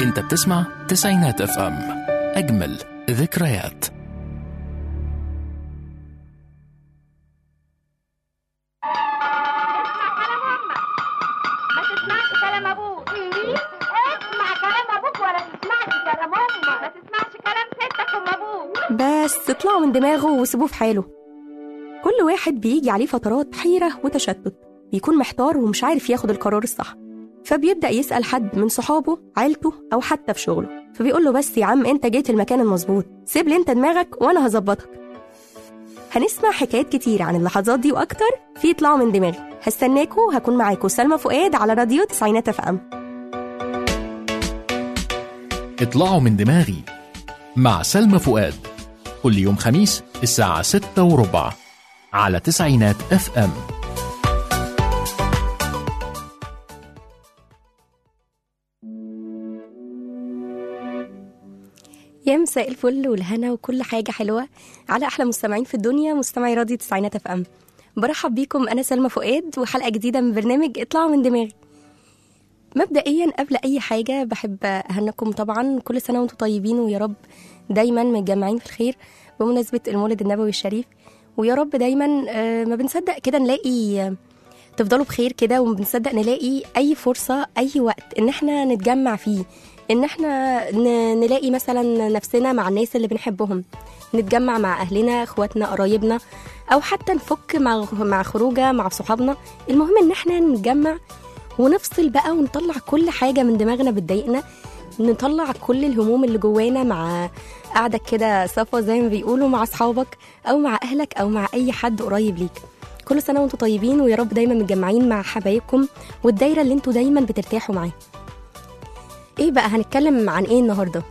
انت بتسمع تسعينات اف ام اجمل ذكريات ما تسمعش كلام ابوك اسمع كلام ابوك ولا تسمعش كلام امك ما تسمعش كلام ستك ام ابوك بس اطلعوا من دماغه وسيبوه في حاله كل واحد بيجي عليه فترات حيرة وتشتت بيكون محتار ومش عارف ياخد القرار الصح فبيبدأ يسأل حد من صحابه عيلته أو حتى في شغله فبيقول له بس يا عم أنت جيت المكان المظبوط سيب لي أنت دماغك وأنا هظبطك هنسمع حكايات كتير عن اللحظات دي وأكتر في اطلعوا من دماغي هستناكوا هكون معاكوا سلمى فؤاد على راديو تسعينات اف ام اطلعوا من دماغي مع سلمى فؤاد كل يوم خميس الساعة ستة وربع على تسعينات اف ام يا مساء الفل والهنا وكل حاجة حلوة على أحلى مستمعين في الدنيا مستمعي راديو تسعينات اف ام برحب بيكم أنا سلمى فؤاد وحلقة جديدة من برنامج اطلعوا من دماغي مبدئيا قبل أي حاجة بحب أهنكم طبعا كل سنة وانتم طيبين ويا رب دايما متجمعين في الخير بمناسبة المولد النبوي الشريف ويا رب دايما آه، ما بنصدق كده نلاقي آه، تفضلوا بخير كده وما بنصدق نلاقي أي فرصة أي وقت إن احنا نتجمع فيه إن احنا ن- نلاقي مثلا نفسنا مع الناس اللي بنحبهم نتجمع مع أهلنا إخواتنا قرايبنا أو حتى نفك مع مع خروجة مع صحابنا المهم إن احنا نتجمع ونفصل بقى ونطلع كل حاجة من دماغنا بتضايقنا نطلع كل الهموم اللي جوانا مع قعدة كده صفا زي ما بيقولوا مع أصحابك أو مع أهلك أو مع أي حد قريب ليك كل سنة وانتم طيبين ويا رب دايما متجمعين مع حبايبكم والدايرة اللي انتوا دايما بترتاحوا معاها ايه بقى هنتكلم عن ايه النهارده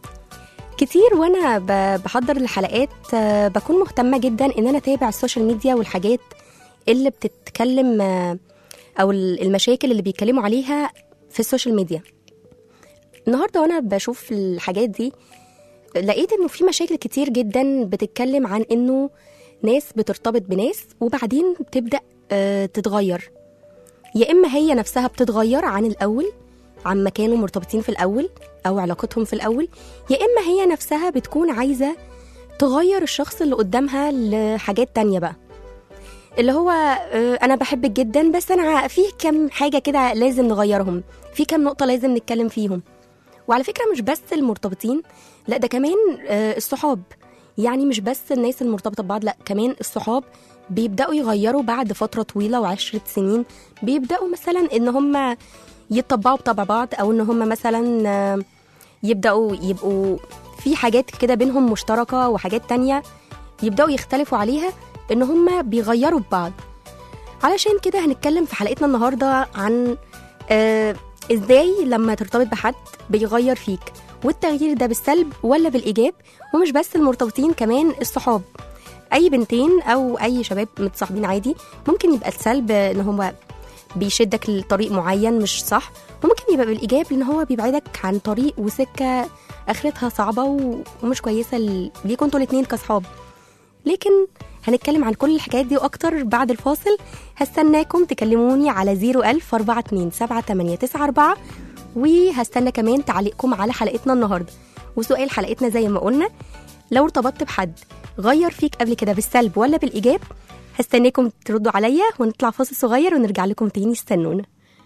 كتير وانا ب- بحضر الحلقات آه، بكون مهتمه جدا ان انا اتابع السوشيال ميديا والحاجات اللي بتتكلم آه، او ال- المشاكل اللي بيتكلموا عليها في السوشيال ميديا النهارده وانا بشوف الحاجات دي لقيت انه في مشاكل كتير جدا بتتكلم عن انه ناس بترتبط بناس وبعدين بتبدا آه، تتغير يا اما هي نفسها بتتغير عن الاول عما كانوا مرتبطين في الاول او علاقتهم في الاول يا اما هي نفسها بتكون عايزه تغير الشخص اللي قدامها لحاجات تانية بقى اللي هو آه، انا بحبك جدا بس انا في كام حاجه كده لازم نغيرهم في كام نقطه لازم نتكلم فيهم وعلى فكره مش بس المرتبطين لا ده كمان آه، الصحاب يعني مش بس الناس المرتبطه ببعض لا كمان الصحاب بيبداوا يغيروا بعد فتره طويله وعشرة سنين بيبداوا مثلا ان هم يتطبعوا بطبع بعض او ان هم مثلا آه، يبداوا يبقوا في حاجات كده بينهم مشتركه وحاجات تانية يبداوا يختلفوا عليها ان هم بيغيروا ببعض علشان كده هنتكلم في حلقتنا النهارده عن آه ازاي لما ترتبط بحد بيغير فيك والتغيير ده بالسلب ولا بالايجاب ومش بس المرتبطين كمان الصحاب اي بنتين او اي شباب متصاحبين عادي ممكن يبقى السلب ان هو بيشدك لطريق معين مش صح وممكن يبقى بالايجاب ان هو بيبعدك عن طريق وسكه اخرتها صعبه و- ومش كويسه ل- ليكوا انتوا الاتنين كصحاب لكن هنتكلم عن كل الحكايات دي واكتر بعد الفاصل هستناكم تكلموني على 01000 42 7894 وهستنى كمان تعليقكم على حلقتنا النهارده وسؤال حلقتنا زي ما قلنا لو ارتبطت بحد غير فيك قبل كده بالسلب ولا بالايجاب هستناكم تردوا عليا ونطلع فاصل صغير ونرجع لكم تاني استنونا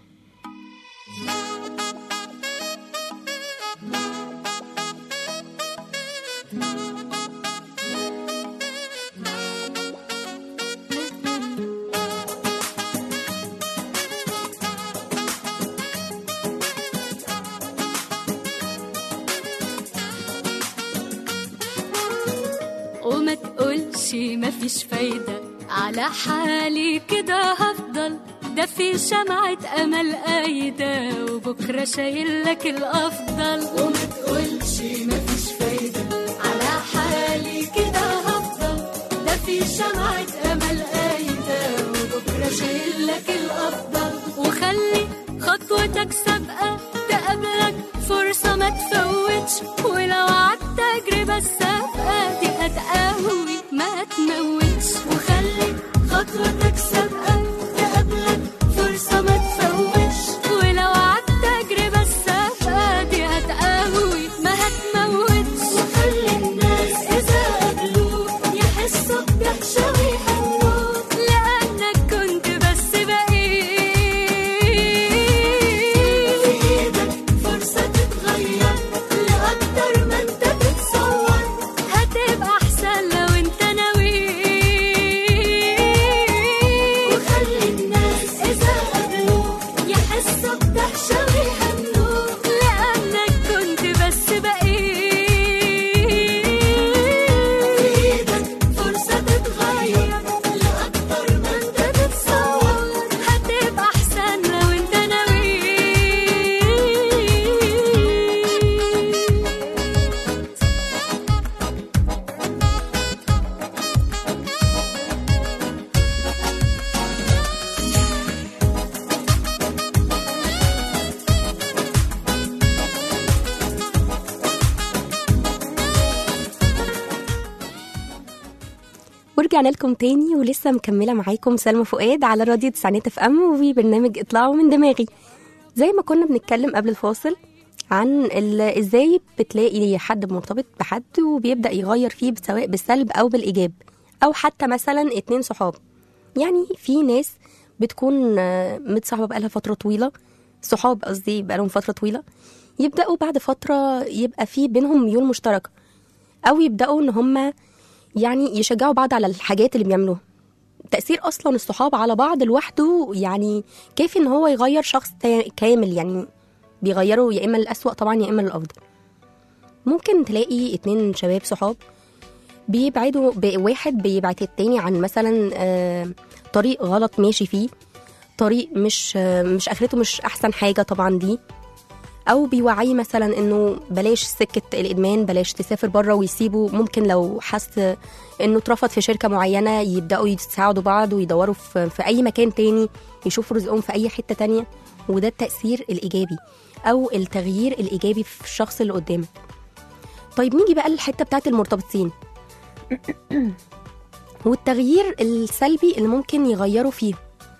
وما تقولش مفيش فايدة على حالي كده هفضل ده في شمعة أمل قايدة وبكرة شايل لك الأفضل وما تقولش مفيش فايدة على حالي كده هفضل ده في شمعة أمل قايدة وبكرة شايل لك الأفضل وخلي خطوتك سابقة تقابلك فرصة ما تفوتش ولو عدت تجربة السابقة دي هتقوي ما تموتش وخلي خطوتك سابقة تقابلك فرصة ما تفوتش ولو عدت تجربة السابقة دي هتقوي يفرحوا بدهشة ويهنوا لأنك كنت بس بقيت في إيدك فرصة تتغير لأكتر ما أنت تتصور هتبقى أحسن لو أنت ناوي ورجعنا لكم تاني ولسه مكملة معاكم سلمى فؤاد على راديو تسعينات اف ام وبرنامج اطلعوا من دماغي زي ما كنا بنتكلم قبل الفاصل عن ال- ازاي بتلاقي حد مرتبط بحد وبيبدأ يغير فيه سواء بالسلب أو بالإيجاب أو حتى مثلا اتنين صحاب يعني في ناس بتكون آه، متصاحبة بقالها فترة طويلة صحاب قصدي بقالهم فترة طويلة يبدأوا بعد فترة يبقى في بينهم ميول مشتركة أو يبدأوا إن هما يعني يشجعوا بعض على الحاجات اللي بيعملوها تأثير أصلا الصحاب على بعض لوحده يعني كافي إن هو يغير شخص تا- كامل يعني بيغيره يا إما للأسوأ طبعا يا إما للأفضل ممكن تلاقي اتنين شباب صحاب بيبعدوا ب- واحد بيبعد التاني عن مثلا آه، طريق غلط ماشي فيه طريق مش آه، مش اخرته مش احسن حاجه طبعا دي او بيوعيه مثلا انه بلاش سكه الادمان بلاش تسافر بره ويسيبه ممكن لو حس انه اترفض في شركه معينه يبداوا يساعدوا بعض ويدوروا في, في اي مكان تاني يشوفوا رزقهم في اي حته تانية وده التاثير الايجابي او التغيير الايجابي في الشخص اللي قدامك طيب نيجي بقى للحته بتاعت المرتبطين والتغيير السلبي اللي ممكن يغيروا فيه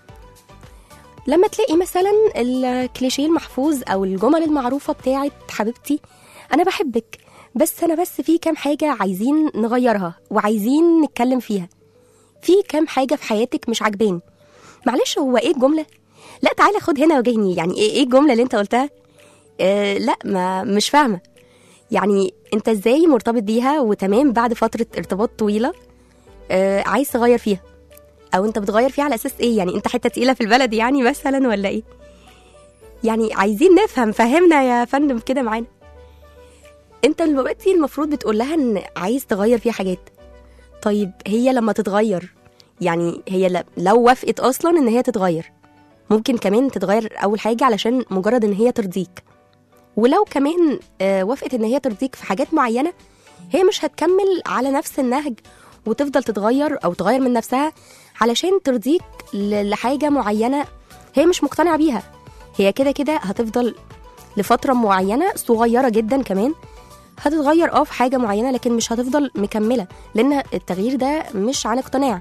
لما تلاقي مثلا الكليشيه المحفوظ او الجمل المعروفه بتاعت حبيبتي انا بحبك بس انا بس في كام حاجه عايزين نغيرها وعايزين نتكلم فيها في كام حاجه في حياتك مش عاجباني معلش هو ايه الجمله لا تعالى خد هنا وجهني يعني ايه ايه الجمله اللي انت قلتها آه لا ما مش فاهمه يعني انت ازاي مرتبط بيها وتمام بعد فتره ارتباط طويله آه عايز تغير فيها او انت بتغير فيها على اساس ايه يعني انت حته تقيله في البلد يعني مثلا ولا ايه يعني عايزين نفهم فهمنا يا فندم كده معانا انت دلوقتي المفروض بتقول لها ان عايز تغير فيها حاجات طيب هي لما تتغير يعني هي ل- لو وافقت اصلا ان هي تتغير ممكن كمان تتغير اول حاجه علشان مجرد ان هي ترضيك ولو كمان آه، وافقت ان هي ترضيك في حاجات معينه هي مش هتكمل على نفس النهج وتفضل تتغير او تغير من نفسها علشان ترضيك ل- لحاجه معينه هي مش مقتنعه بيها هي كده كده هتفضل لفتره معينه صغيره جدا كمان هتتغير اه في حاجه معينه لكن مش هتفضل مكمله لان التغيير ده مش عن اقتناع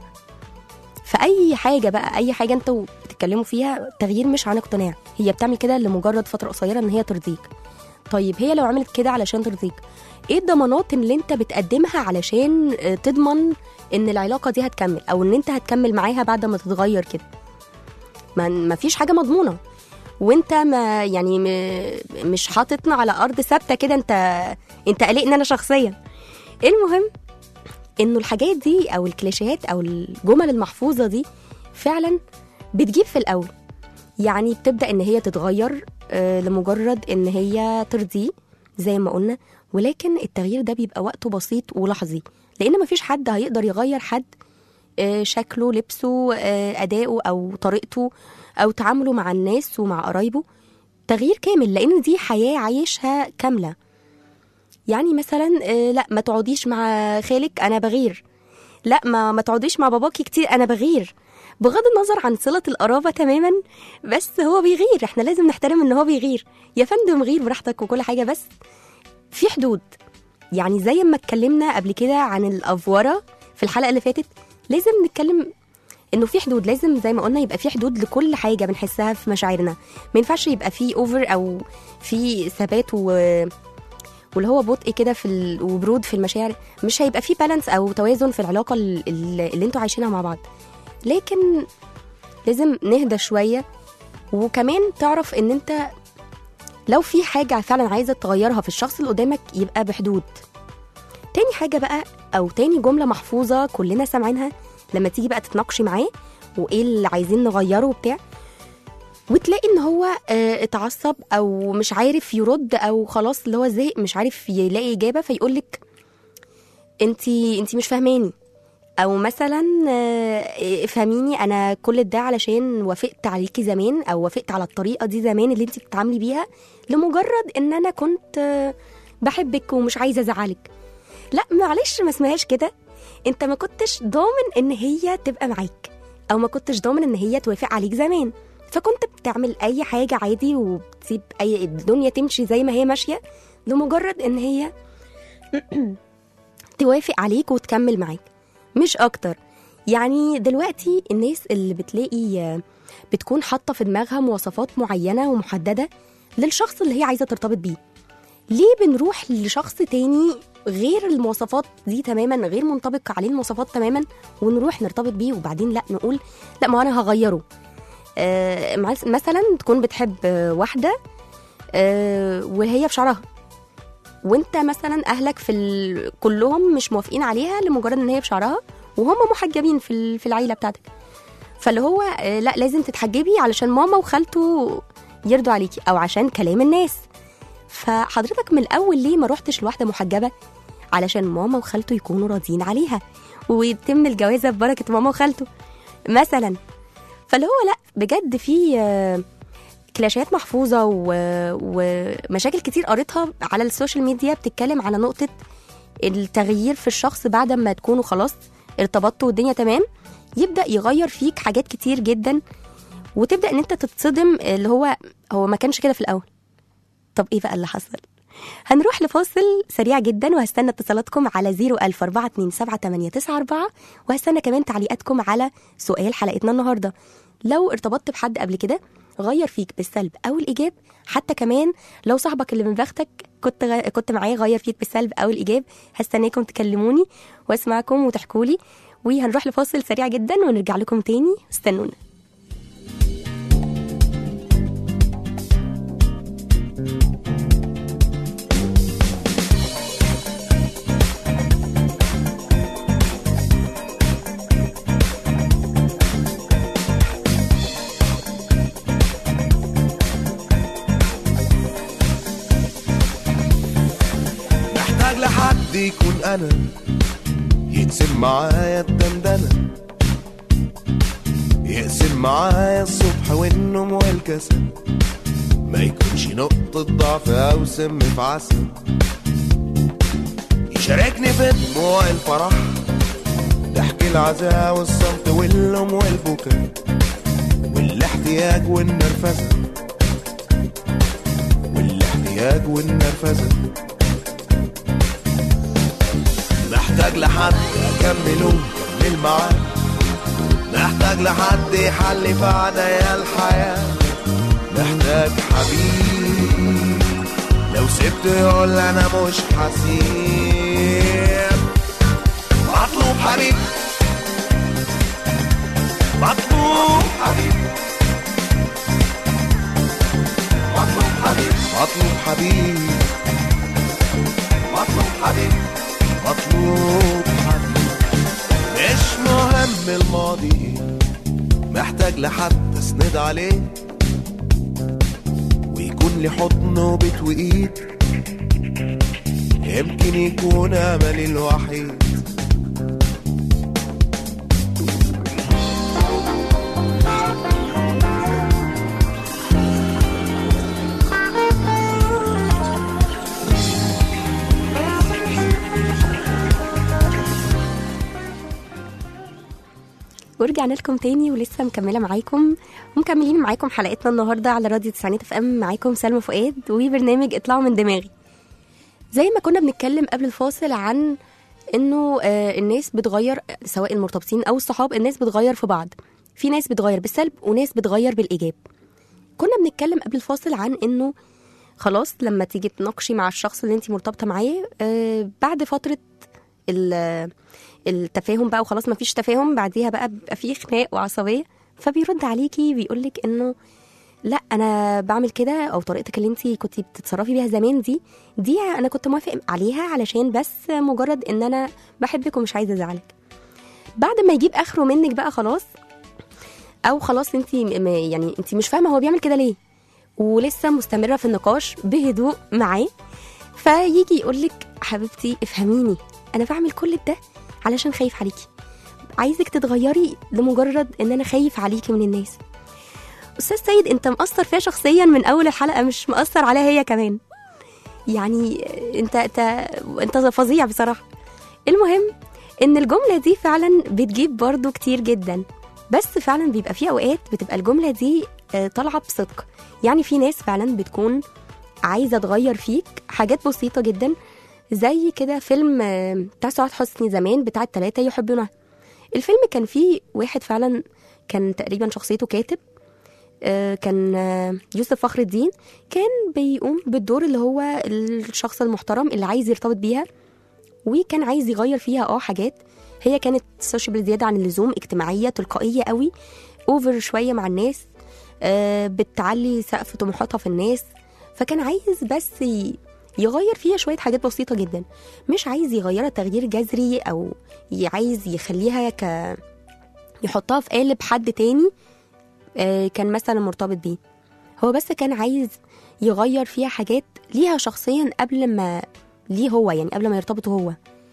فاي حاجه بقى اي حاجه انتوا بتتكلموا فيها التغيير مش عن اقتناع هي بتعمل كده لمجرد فتره قصيره ان هي ترضيك طيب هي لو عملت كده علشان ترضيك ايه الضمانات اللي انت بتقدمها علشان آه، تضمن ان العلاقه دي هتكمل او ان انت هتكمل معاها بعد ما تتغير كده ما ما فيش حاجه مضمونه وانت ما يعني م- مش حاططنا على ارض ثابته كده انت انت قلقني انا شخصيا المهم انه الحاجات دي او الكليشيهات او الجمل المحفوظه دي فعلا بتجيب في الاول يعني بتبدا ان هي تتغير آه، لمجرد ان هي ترضيه زي ما قلنا ولكن التغيير ده بيبقى وقته بسيط ولحظي لان مفيش حد هيقدر يغير حد آه، شكله لبسه آه، اداؤه او طريقته او تعامله مع الناس ومع قرايبه تغيير كامل لان دي حياه عايشها كامله يعني مثلا آه، لا ما تقعديش مع خالك انا بغير لا ما ما تقعديش مع باباكي كتير انا بغير بغض النظر عن صلة القرابة تماما بس هو بيغير احنا لازم نحترم ان هو بيغير يا فندم غير براحتك وكل حاجة بس في حدود يعني زي ما اتكلمنا قبل كده عن الأفورة في الحلقة اللي فاتت لازم نتكلم انه في حدود لازم زي ما قلنا يبقى في حدود لكل حاجة بنحسها في مشاعرنا ما ينفعش يبقى في اوفر او في ثبات و واللي هو بطء كده في ال... وبرود في المشاعر مش هيبقى في بالانس او توازن في العلاقه ال- ال- اللي انتوا عايشينها مع بعض لكن لازم نهدى شويه وكمان تعرف ان انت لو في حاجه فعلا عايزه تغيرها في الشخص اللي قدامك يبقى بحدود تاني حاجه بقى او تاني جمله محفوظه كلنا سامعينها لما تيجي بقى تتناقشي معاه وايه اللي عايزين نغيره وبتاع وتلاقي ان هو آه، اتعصب او مش عارف يرد او خلاص اللي هو زهق مش عارف يلاقي اجابه فيقولك انتي انتي مش فاهماني او مثلا آه، افهميني انا كل ده علشان وافقت عليكي زمان او وافقت على الطريقه دي زمان اللي انت بتتعاملي بيها لمجرد ان انا كنت آه، بحبك ومش عايزه ازعلك لا معلش ما اسمهاش كده انت ما كنتش ضامن ان هي تبقى معاك او ما كنتش ضامن ان هي توافق عليك زمان فكنت بتعمل اي حاجه عادي وبتسيب اي الدنيا تمشي زي ما هي ماشيه لمجرد ان هي توافق عليك وتكمل معاك مش اكتر يعني دلوقتي الناس اللي بتلاقي آه، بتكون حاطه في دماغها مواصفات معينه ومحدده للشخص اللي هي عايزه ترتبط بيه ليه بنروح لشخص تاني غير المواصفات دي تماما غير منطبق عليه المواصفات تماما ونروح نرتبط بيه وبعدين لا نقول لا ما انا هغيره آه مع- مثلا تكون بتحب آه، واحده آه وهي في شعرها وانت مثلا اهلك في ال... كلهم مش موافقين عليها لمجرد ان هي في شعرها وهم محجبين في ال- في العيله بتاعتك فاللي هو آه، لا لازم تتحجبي علشان ماما وخالته يرضوا عليكي او عشان كلام الناس فحضرتك من الاول ليه ما روحتش لواحده محجبه علشان ماما وخالته يكونوا راضيين عليها ويتم الجوازه ببركه ماما وخالته مثلا فاللي هو لا بجد في آه، كلاشات محفوظه و- ومشاكل كتير قريتها على السوشيال ميديا بتتكلم على نقطه التغيير في الشخص بعد ما تكونوا خلاص ارتبطتوا والدنيا تمام يبدا يغير فيك حاجات كتير جدا وتبدا ان انت تتصدم اللي هو هو ما كانش كده في الاول طب ايه بقى اللي حصل هنروح لفاصل سريع جدا وهستنى اتصالاتكم على 014278994 وهستنى كمان تعليقاتكم على سؤال حلقتنا النهارده لو ارتبطت بحد قبل كده غير فيك بالسلب او الايجاب حتى كمان لو صاحبك اللي من بختك كنت غ... كنت معاه غير فيك بالسلب او الايجاب هستناكم تكلموني واسمعكم وتحكوا لي وهنروح لفاصل سريع جدا ونرجع لكم تاني استنونا محتاج لحد يكون انا يقسم معايا الدندنة يقسم معايا الصبح والنوم والكسل ما يكونش نقطة ضعف أو سم في عسل يشاركني في دموع الفرح ضحك العزاء والصمت واللوم والبكاء والاحتياج والنرفزة والاحتياج والنرفزة محتاج لحد اكمله كمل معاه محتاج لحد يحل في عنايا الحياة محتاج حبيب لو سبته يقول انا مش حسيب مطلوب حبيب مطلوب حبيب مطلوب حبيب مطلوب حبيب مطلوب حبيب مطلوب حبيب مش مهم الماضي محتاج لحد اسند عليه ويكون لي حضن وبيت وايد يمكن يكون املي الوحيد ورجعنا لكم تاني ولسه مكمله معاكم ومكملين معاكم حلقتنا النهارده على راديو تسعينات اف ام معاكم سلمى فؤاد وبرنامج اطلعوا من دماغي زي ما كنا بنتكلم قبل الفاصل عن انه آه الناس بتغير سواء المرتبطين او الصحاب الناس بتغير في بعض في ناس بتغير بالسلب وناس بتغير بالايجاب كنا بنتكلم قبل الفاصل عن انه خلاص لما تيجي تناقشي مع الشخص اللي انت مرتبطه معاه آه بعد فتره ال- التفاهم بقى وخلاص ما فيش تفاهم بعديها بقى بيبقى فيه خناق وعصبيه فبيرد عليكي بيقول لك انه لا انا بعمل كده او طريقتك اللي انت كنت بتتصرفي بيها زمان دي دي انا كنت موافق عليها علشان بس مجرد ان انا بحبك ومش عايزه ازعلك بعد ما يجيب اخره منك بقى خلاص او خلاص انت يعني انت مش فاهمه هو بيعمل كده ليه ولسه مستمره في النقاش بهدوء معاه فيجي يقول لك حبيبتي افهميني انا بعمل كل ده علشان خايف عليكي عايزك تتغيري لمجرد ان انا خايف عليكي من الناس استاذ سيد انت مأثر فيها شخصيا من اول الحلقه مش مأثر عليها هي كمان يعني انت انت انت فظيع بصراحه المهم ان الجمله دي فعلا بتجيب برضو كتير جدا بس فعلا بيبقى في اوقات بتبقى الجمله دي آه، طالعه بصدق يعني في ناس فعلا بتكون عايزه تغير فيك حاجات بسيطه جدا زي كده فيلم آه، بتاع سعاد حسني زمان بتاع التلاتة يحبونها الفيلم كان فيه واحد فعلا كان تقريبا شخصيته كاتب آه، كان آه، يوسف فخر الدين كان بيقوم بالدور اللي هو الشخص المحترم اللي عايز يرتبط بيها وكان عايز يغير فيها اه حاجات هي كانت سوشيبل زياده عن اللزوم اجتماعيه تلقائيه قوي اوفر شويه مع الناس آه، بتعلي سقف طموحاتها في الناس فكان عايز بس ي- يغير فيها شويه حاجات بسيطه جدا مش عايز يغيرها تغيير جذري او ي- عايز يخليها ك يحطها في قالب حد تاني آه، كان مثلا مرتبط بيه هو بس كان عايز يغير فيها حاجات ليها شخصيا قبل ما ليه هو يعني قبل ما يرتبط هو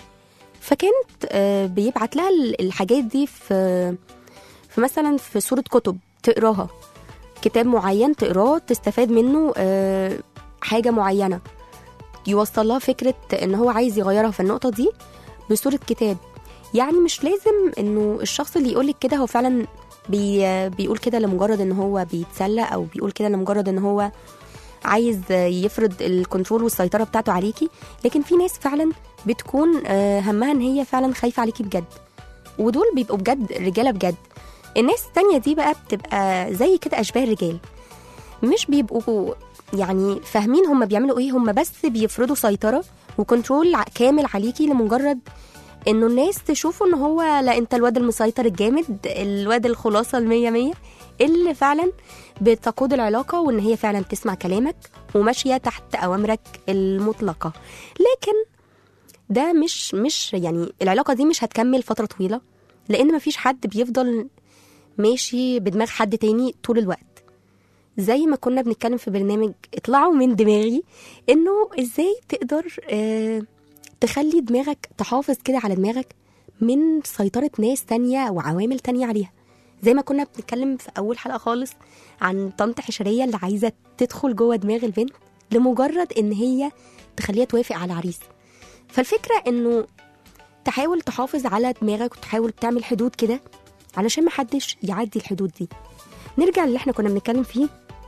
فكانت آه، بيبعت لها ال- الحاجات دي في في مثلا في صورة كتب تقراها كتاب معين تقراه تستفاد منه آه، حاجة معينة يوصل لها فكرة ان هو عايز يغيرها في النقطة دي بصورة كتاب يعني مش لازم انه الشخص اللي يقولك كده هو فعلا بي بيقول كده لمجرد ان هو بيتسلى او بيقول كده لمجرد ان هو عايز يفرض الكنترول والسيطره بتاعته عليكي لكن في ناس فعلا بتكون آه، همها ان هي فعلا خايفه عليكي بجد ودول بيبقوا بجد رجاله بجد الناس التانية دي بقى بتبقى زي كده اشباه الرجال مش بيبقوا يعني فاهمين هم بيعملوا ايه هم بس بيفرضوا سيطره وكنترول ع- كامل عليكي لمجرد انه الناس تشوفوا ان هو لا انت الواد المسيطر الجامد الواد الخلاصه المية مية اللي فعلا بتقود العلاقه وان هي فعلا بتسمع كلامك وماشيه تحت اوامرك المطلقه لكن ده مش مش يعني العلاقه دي مش هتكمل فتره طويله لان مفيش حد بيفضل ماشي بدماغ حد تاني طول الوقت زي ما كنا بنتكلم في برنامج اطلعوا من دماغي انه ازاي تقدر آه تخلي دماغك تحافظ كده على دماغك من سيطرة ناس تانية وعوامل تانية عليها زي ما كنا بنتكلم في أول حلقة خالص عن طنط حشرية اللي عايزة تدخل جوه دماغ البنت لمجرد إن هي تخليها توافق على العريس فالفكرة إنه تحاول تحافظ على دماغك وتحاول تعمل حدود كده علشان محدش يعدي الحدود دي نرجع اللي احنا كنا بنتكلم فيه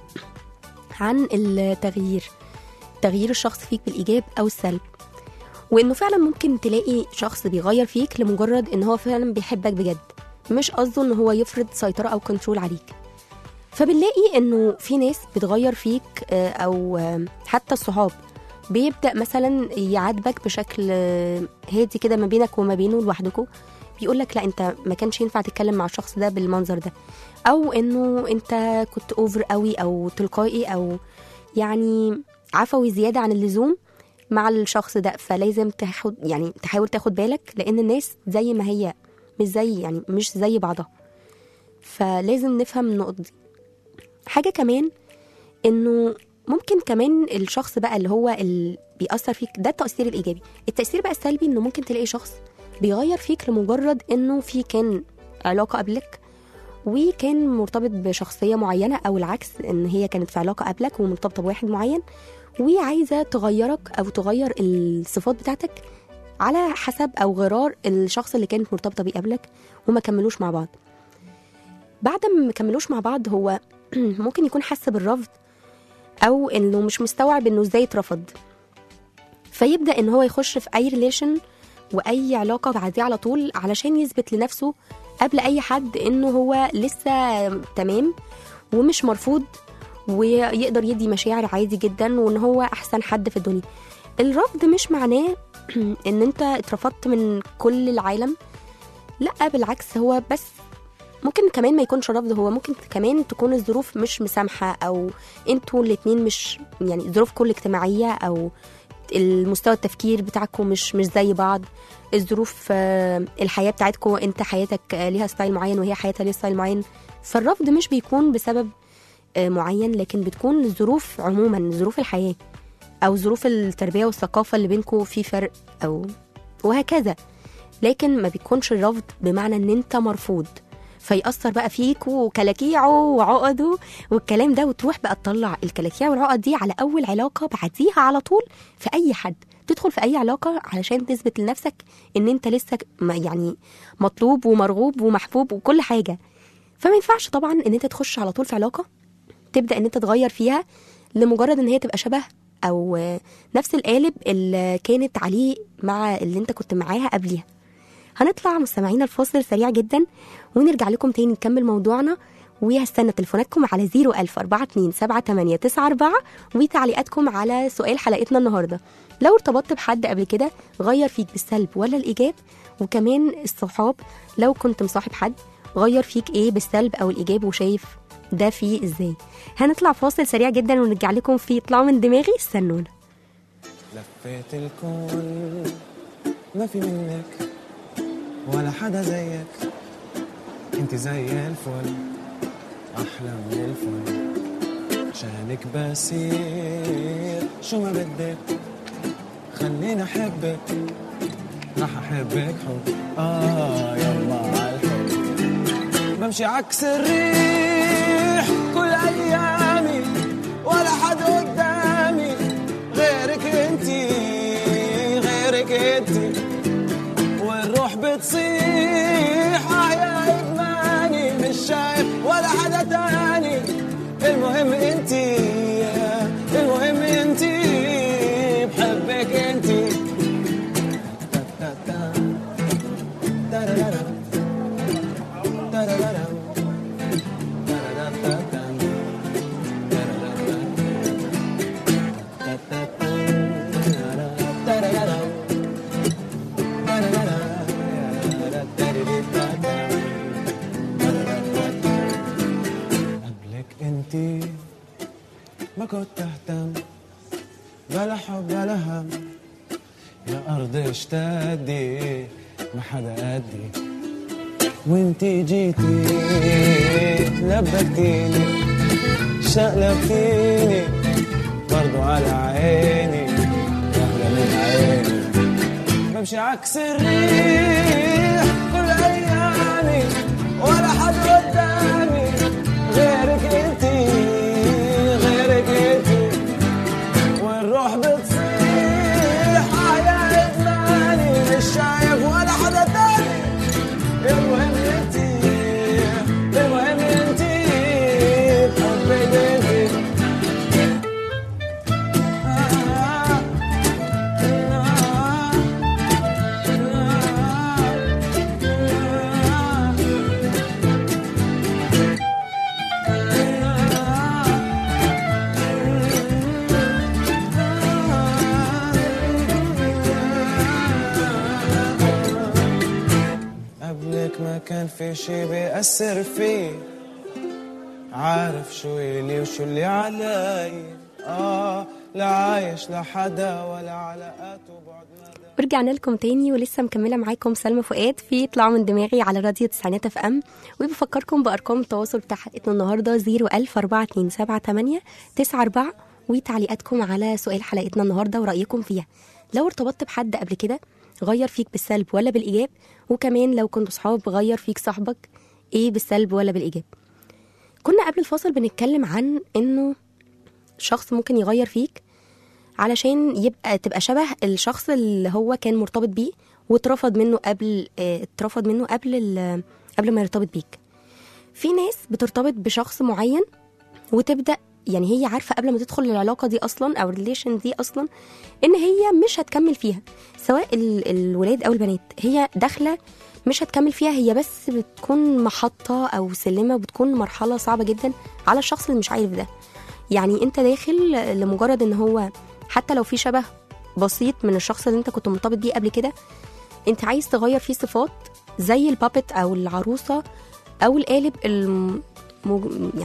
عن التغيير تغيير الشخص فيك بالإيجاب أو السلب وانه فعلا ممكن تلاقي شخص بيغير فيك لمجرد ان هو فعلا بيحبك بجد مش قصده ان هو يفرض سيطره او كنترول عليك فبنلاقي انه في ناس بتغير فيك آه، او آه، حتى الصحاب بيبدا مثلا يعاتبك بشكل آه، هادي كده ما بينك وما بينه لوحدكوا بيقول لك لا انت ما كانش ينفع تتكلم مع الشخص ده بالمنظر ده او انه انت كنت اوفر قوي او تلقائي او يعني عفوي زياده عن اللزوم مع الشخص ده فلازم تاخد يعني تحاول تاخد بالك لان الناس زي ما هي مش زي يعني مش زي بعضها فلازم نفهم النقط دي حاجه كمان انه ممكن كمان الشخص بقى اللي هو اللي بيأثر فيك ده التأثير الإيجابي التأثير بقى السلبي إنه ممكن تلاقي شخص بيغير فيك لمجرد إنه في كان علاقة قبلك وكان مرتبط بشخصية معينة أو العكس إن هي كانت في علاقة قبلك ومرتبطة بواحد معين وعايزة تغيرك أو تغير الصفات بتاعتك على حسب أو غرار الشخص اللي كانت مرتبطة بيه قبلك وما كملوش مع بعض بعد ما كملوش مع بعض هو ممكن يكون حس بالرفض أو إنه مش مستوعب إنه إزاي اترفض فيبدأ إن هو يخش في أي ريليشن وأي علاقة بعديه على طول علشان يثبت لنفسه قبل أي حد إنه هو لسه تمام ومش مرفوض ويقدر يدي مشاعر عادي جدا وان هو احسن حد في الدنيا الرفض مش معناه ان انت اترفضت من كل العالم لا بالعكس هو بس ممكن كمان ما يكونش رفض هو ممكن كمان تكون الظروف مش مسامحة أو انتوا الاتنين مش يعني ظروفكم الاجتماعية أو المستوى التفكير بتاعكم مش مش زي بعض الظروف آه، الحياه بتاعتكم انت حياتك آه، ليها ستايل معين وهي حياتها ليها ستايل معين فالرفض مش بيكون بسبب آه، معين لكن بتكون الظروف عموما ظروف الحياه او ظروف التربيه والثقافه اللي بينكم في فرق او وهكذا لكن ما بيكونش الرفض بمعنى ان انت مرفوض فيأثر بقى فيك وكلاكيعه وعقده والكلام ده وتروح بقى تطلع الكلاكيع والعقد دي على أول علاقة بعديها على طول في أي حد تدخل في أي علاقة علشان تثبت لنفسك إن أنت لسه م- يعني مطلوب ومرغوب ومحبوب وكل حاجة فما ينفعش طبعا إن أنت تخش على طول في علاقة تبدأ إن أنت تغير فيها لمجرد إن هي تبقى شبه أو آه، نفس القالب اللي كانت عليه مع اللي أنت كنت معاها قبليها هنطلع مستمعينا الفاصل سريع جدا ونرجع لكم تاني نكمل موضوعنا وهستنى تليفوناتكم على 010427894 وتعليقاتكم على سؤال حلقتنا النهارده لو ارتبطت بحد قبل كده غير فيك بالسلب ولا الايجاب وكمان الصحاب لو كنت مصاحب حد غير فيك ايه بالسلب او الايجاب وشايف ده فيه ازاي هنطلع فاصل سريع جدا ونرجع لكم في اطلعوا من دماغي استنونا لفيت الكون ما في منك ولا حدا زيك انت زي الفل احلى من الفل عشانك بسير شو ما بدك خليني احبك راح احبك حب اه يلا عالحب بمشي عكس الريح كل ايامي ولا حد قدامي غيرك انتي غيرك انتي والروح بتصيح اه يا ادماني مش شايف ولا حدا تاني المهم انتي المهم انتي بحبك انتي قبلك انتي ما كنت اهتم بلا حب بلا هم يا ارض اشتدي ما حدا قدي وانتي جيتي لبكتيني شقلبتيني برضو على عيني احلى من عيني بمشي عكس الريح كل ايامي ولا حد قدامي غيرك انتي غيرك انتي والروح بتصيح آه يا ادماني مش شايف ولا حدا تاني المهم انتي المهم انتي بحبك انتي آه آه قبلك ما كان في شي بيأثر فيه عارف شو إلي وشو اللي علي آه لا عايش لحدا ولا علاقات وبعد مدى ورجعنا لكم تاني ولسه مكمله معاكم سلمى فؤاد في اطلعوا من دماغي على راديو تسعينات اف ام وبفكركم بارقام التواصل بتاع حلقتنا النهارده 010427894 وتعليقاتكم على سؤال حلقتنا النهارده ورايكم فيها لو ارتبطت بحد قبل كده غير فيك بالسلب ولا بالايجاب وكمان لو كنتوا صحاب غير فيك صاحبك ايه بالسلب ولا بالايجاب كنا قبل الفاصل بنتكلم عن انه شخص ممكن يغير فيك علشان يبقى تبقى شبه الشخص اللي هو كان مرتبط بيه واترفض منه قبل اه، اترفض منه قبل ال- قبل ما يرتبط بيك في ناس بترتبط بشخص معين وتبدا يعني هي عارفه قبل ما تدخل العلاقه دي اصلا او الريليشن دي اصلا ان هي مش هتكمل فيها سواء ال- الولاد او البنات هي داخله مش هتكمل فيها هي بس بتكون محطه او سلمه بتكون مرحله صعبه جدا على الشخص اللي مش عارف ده يعني انت داخل لمجرد ان هو حتى لو في شبه بسيط من الشخص اللي انت كنت مرتبط بيه قبل كده انت عايز تغير فيه صفات زي البابت او العروسه او القالب الم... مج- يعني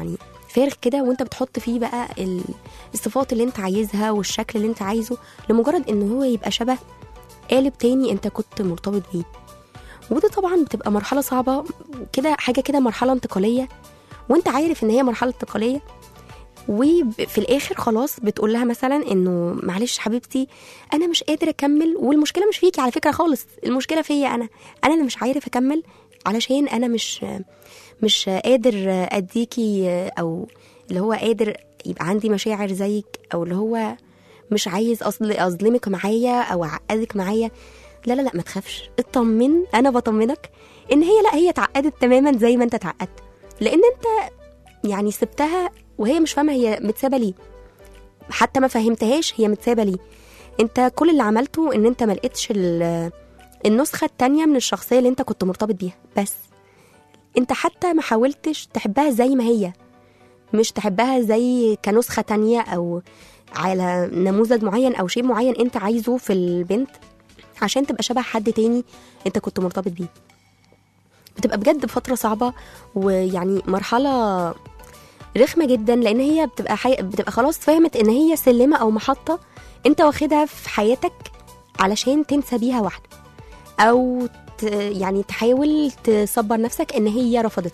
فارغ كده وانت بتحط فيه بقى ال- الصفات اللي انت عايزها والشكل اللي انت عايزه لمجرد ان هو يبقى شبه قالب تاني انت كنت مرتبط بيه وده طبعا بتبقى مرحله صعبه كده حاجه كده مرحله انتقاليه وانت عارف ان هي مرحله انتقاليه وفي الاخر خلاص بتقول لها مثلا انه معلش حبيبتي انا مش قادر اكمل والمشكله مش فيكي على فكره خالص المشكله فيا انا انا اللي مش عارف اكمل علشان انا مش مش قادر اديكي او اللي هو قادر يبقى عندي مشاعر زيك او اللي هو مش عايز اصل اظلمك معايا او اعقدك معايا لا لا لا ما تخافش اطمن انا بطمنك ان هي لا هي اتعقدت تماما زي ما انت اتعقدت لان انت يعني سبتها وهي مش فاهمه هي متسابه ليه حتى ما فهمتهاش هي متسابه ليه انت كل اللي عملته ان انت ما لقيتش ال- النسخه التانية من الشخصيه اللي انت كنت مرتبط بيها بس انت حتى ما حاولتش تحبها زي ما هي مش تحبها زي كنسخه تانية او على نموذج معين او شيء معين انت عايزه في البنت عشان تبقى شبه حد تاني انت كنت مرتبط بيه بتبقى بجد فتره صعبه ويعني مرحله رخمه جدا لان هي بتبقى حي... بتبقى خلاص فهمت ان هي سلمه او محطه انت واخدها في حياتك علشان تنسى بيها واحده او ت... يعني تحاول تصبر نفسك ان هي رفضتك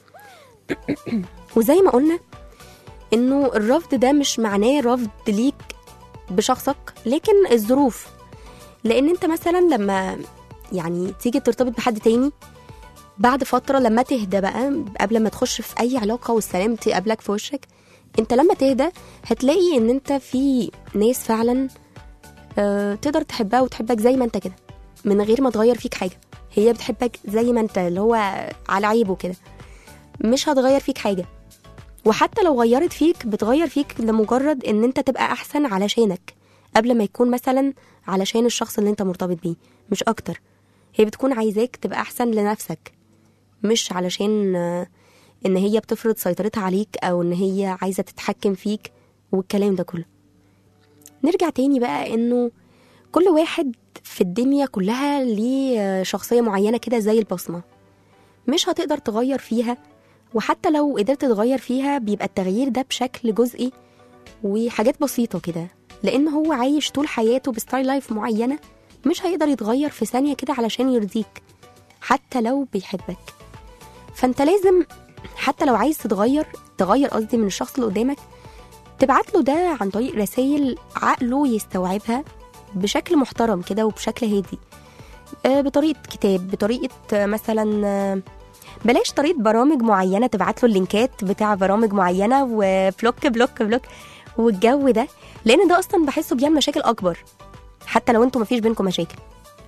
وزي ما قلنا انه الرفض ده مش معناه رفض ليك بشخصك لكن الظروف لان انت مثلا لما يعني تيجي ترتبط بحد تاني بعد فتره لما تهدى بقى قبل ما تخش في اي علاقه والسلام تقابلك في وشك انت لما تهدى هتلاقي ان انت في ناس فعلا آه، تقدر تحبها وتحبك زي ما انت كده من غير ما تغير فيك حاجه هي بتحبك زي ما انت اللي هو على عيبه كده مش هتغير فيك حاجه وحتى لو غيرت فيك بتغير فيك لمجرد ان انت تبقى احسن علشانك قبل ما يكون مثلا علشان الشخص اللي انت مرتبط بيه مش اكتر هي بتكون عايزاك تبقى احسن لنفسك مش علشان آه، ان هي بتفرض سيطرتها عليك او ان هي عايزه تتحكم فيك والكلام ده كله نرجع تاني بقى انه كل واحد في الدنيا كلها ليه آه، شخصيه معينه كده زي البصمه مش هتقدر تغير فيها وحتى لو قدرت تغير فيها بيبقى التغيير ده بشكل جزئي وحاجات بسيطة كده لأن هو عايش طول حياته بستايل لايف معينة مش هيقدر يتغير في ثانية كده علشان يرضيك حتى لو بيحبك فانت لازم حتى لو عايز تتغير تغير قصدي من الشخص اللي قدامك تبعت له ده عن طريق رسائل عقله يستوعبها بشكل محترم كده وبشكل هادي آه، بطريقة كتاب بطريقة آه، مثلا آه، بلاش طريقة برامج معينة تبعت له اللينكات بتاع برامج معينة وبلوك بلوك بلوك والجو ده لأن ده أصلا بحسه بيعمل مشاكل أكبر حتى لو انتوا مفيش بينكم مشاكل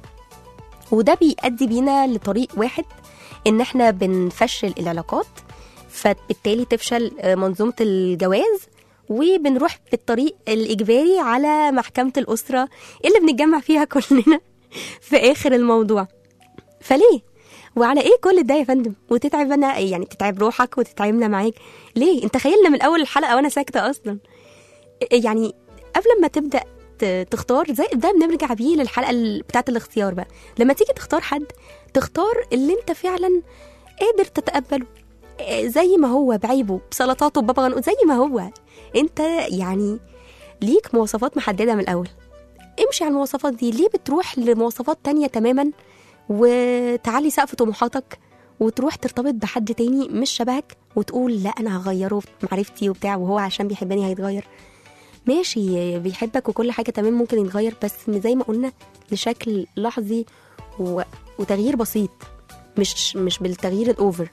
وده بيؤدي بينا لطريق واحد ان احنا بنفشل العلاقات فبالتالي تفشل آه، منظومة الجواز وبنروح بالطريق الإجباري على محكمة الأسرة اللي بنتجمع فيها كلنا في آخر الموضوع فليه؟ وعلى ايه كل ده يا فندم وتتعب انا يعني تتعب روحك وتتعبنا معاك ليه انت خيلنا من اول الحلقه وانا ساكته اصلا يعني قبل ما تبدا ت- تختار زي ده بنرجع بيه للحلقه ال- بتاعه الاختيار بقى لما تيجي تختار حد تختار اللي انت فعلا قادر تتقبله آه، زي ما هو بعيبه بسلطاته ببابا غنوج زي ما هو انت يعني ليك مواصفات محدده من الاول امشي على المواصفات دي ليه بتروح لمواصفات تانية تماما وتعلي سقف طموحاتك وتروح ترتبط بحد تاني مش شبهك وتقول لا انا هغيره في معرفتي وبتاع وهو عشان بيحبني هيتغير ماشي بيحبك وكل حاجه تمام ممكن يتغير بس زي ما قلنا لشكل لحظي و... وتغيير بسيط مش مش بالتغيير الاوفر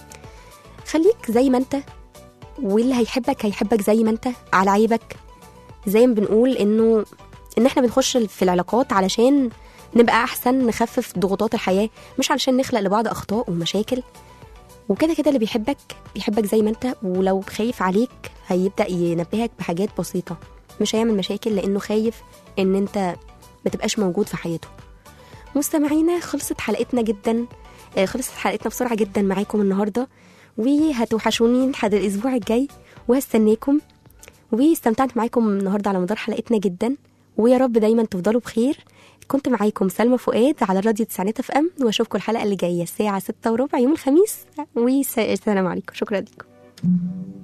خليك زي ما انت واللي هيحبك هيحبك زي ما انت على عيبك زي ما بنقول انه ان احنا بنخش في العلاقات علشان نبقى احسن نخفف ضغوطات الحياه مش علشان نخلق لبعض اخطاء ومشاكل وكده كده اللي بيحبك بيحبك زي ما انت ولو خايف عليك هيبدا ينبهك بحاجات بسيطه مش هيعمل مشاكل لانه خايف ان انت ما تبقاش موجود في حياته مستمعينا خلصت حلقتنا جدا آه، خلصت حلقتنا بسرعه جدا معاكم النهارده وهتوحشوني لحد الاسبوع الجاي وهستناكم واستمتعت معاكم النهارده على مدار حلقتنا جدا ويا رب دايما تفضلوا بخير كنت معاكم سلمى فؤاد على الراديو تسعينات اف ام واشوفكم الحلقه اللي جايه الساعه ستة وربع يوم الخميس والسلام عليكم شكرا لكم